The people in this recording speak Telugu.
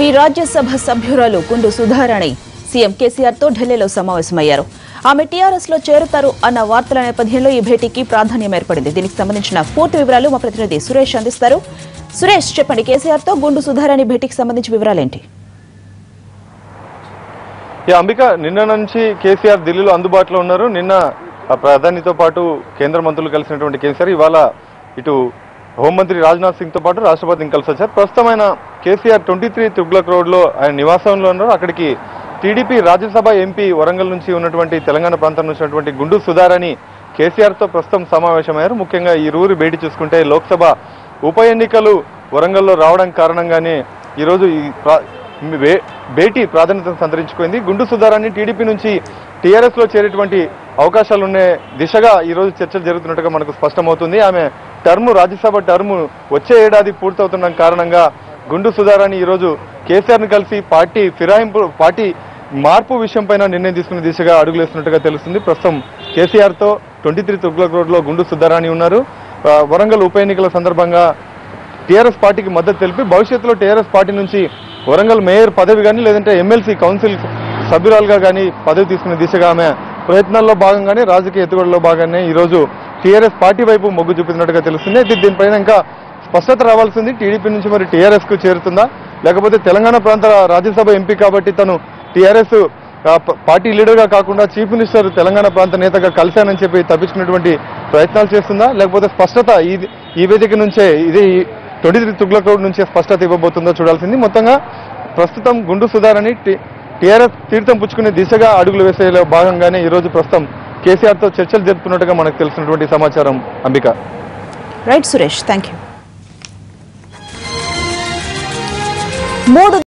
టీడీపీ రాజ్యసభ సభ్యురాలు గుండు సుధారాణి సీఎం కేసీఆర్ తో ఢిల్లీలో సమావేశమయ్యారు ఆమె టీఆర్ఎస్ లో చేరుతారు అన్న వార్తల నేపథ్యంలో ఈ భేటీకి ప్రాధాన్యం ఏర్పడింది దీనికి సంబంధించిన పూర్తి వివరాలు మా ప్రతినిధి సురేష్ అందిస్తారు సురేష్ చెప్పండి కేసీఆర్ తో గుండు సుధారాణి భేటీకి సంబంధించి వివరాలేంటి ఈ అంబిక నిన్న నుంచి కేసీఆర్ ఢిల్లీలో అందుబాటులో ఉన్నారు నిన్న ఆ ప్రధానితో పాటు కేంద్ర మంత్రులు కలిసినటువంటి కేసీఆర్ ఇవాళ ఇటు హోంమంత్రి రాజ్నాథ్ సింగ్ తో పాటు రాష్ట్రపతిని కలిసి వచ్చారు ప్రస్తుతం ఆయన KCR twenty three Tughlaq road లో ఆయన నివాసంలో ఉన్నారు అక్కడికి టీడీపీ రాజ్యసభ ఎంపీ వరంగల్ నుంచి ఉన్నటువంటి తెలంగాణ ప్రాంతం నుంచి ఉన్నటువంటి గుండు సుధారాణి కేసీఆర్ తో ప్రస్తుతం సమావేశమయ్యారు ముఖ్యంగా ఈ రూరు భేటీ చూసుకుంటే లోక్సభ ఉప ఎన్నికలు వరంగల్లో రావడం కారణంగానే ఈరోజు ఈ ప్రా- బే- భేటీ ప్రాధాన్యతను సంతరించుకుంది గుండు సుధారాన్ని టీడీపీ నుంచి టీఆర్ఎస్ లో చేరేటువంటి అవకాశాలు ఉండే దిశగా ఈ రోజు చర్చలు జరుగుతున్నట్టుగా మనకు స్పష్టమవుతుంది ఆమె టర్మ్ రాజ్యసభ టర్మ్ వచ్చే ఏడాది పూర్తవుతున్న కారణంగా గుండు సుధారాన్ని ఈ రోజు కేసీఆర్ ని కలిసి పార్టీ ఫిరాయింపు పార్టీ మార్పు విషయం పైన నిర్ణయం తీసుకునే దిశగా అడుగులేస్తున్నట్టుగా తెలుస్తుంది ప్రస్తుతం కేసీఆర్ తో ట్వంటీ త్రీ తుగ్లక్ రోడ్ లో గుండు సుధారాణి ఉన్నారు ఆ, వరంగల్ ఉప ఎన్నికల సందర్భంగా టీఆర్ఎస్ పార్టీకి మద్దతు తెలిపి భవిష్యత్తులో టీఆర్ఎస్ పార్టీ నుంచి వరంగల్ మేయర్ పదవి కానీ లేదంటే ఎమ్మెల్సీ కౌన్సిల్ సభ్యురాలుగా కానీ పదవి తీసుకునే దిశగా ఆమె ప్రయత్నాల్లో భాగంగానే రాజకీయ ఎత్తుగడలో భాగంగానే ఈ రోజు టీఆర్ఎస్ పార్టీ వైపు మొగ్గు చూపుతున్నట్టుగా తెలుస్తుంది అయితే దీనిపైన ఇంకా స్పష్టత రావాల్సింది టీడీపీ నుంచి మరి టీఆర్ఎస్ కు చేరుతుందా లేకపోతే తెలంగాణ ప్రాంత రాజ్యసభ ఎంపీ కాబట్టి తను టీఆర్ఎస్ ఆ, ప- పార్టీ లీడర్ గా కాకుండా చీఫ్ మినిస్టర్ తెలంగాణ ప్రాంత నేతగా కలిశానని చెప్పి తప్పించుకున్నటువంటి ప్రయత్నాలు చేస్తుందా లేకపోతే స్పష్టత ఈ ఈ వేదిక నుంచే ఇది ట్వంటీ త్రీ తుగ్లక్ రోడ్ నుంచే స్పష్టత ఇవ్వబోతుందో చూడాల్సింది మొత్తంగా ప్రస్తుతం గుండు సుధారని టీఆర్ఎస్ తీర్థం పుచ్చుకునే దిశగా అడుగులు వేసేలో భాగంగానే ఈ రోజు ప్రస్తుతం కేసీఆర్ తో చర్చలు జరుపుతున్నట్టుగా మనకు తెలిసినటువంటి సమాచారం Ambika right Suresh thank you మూడు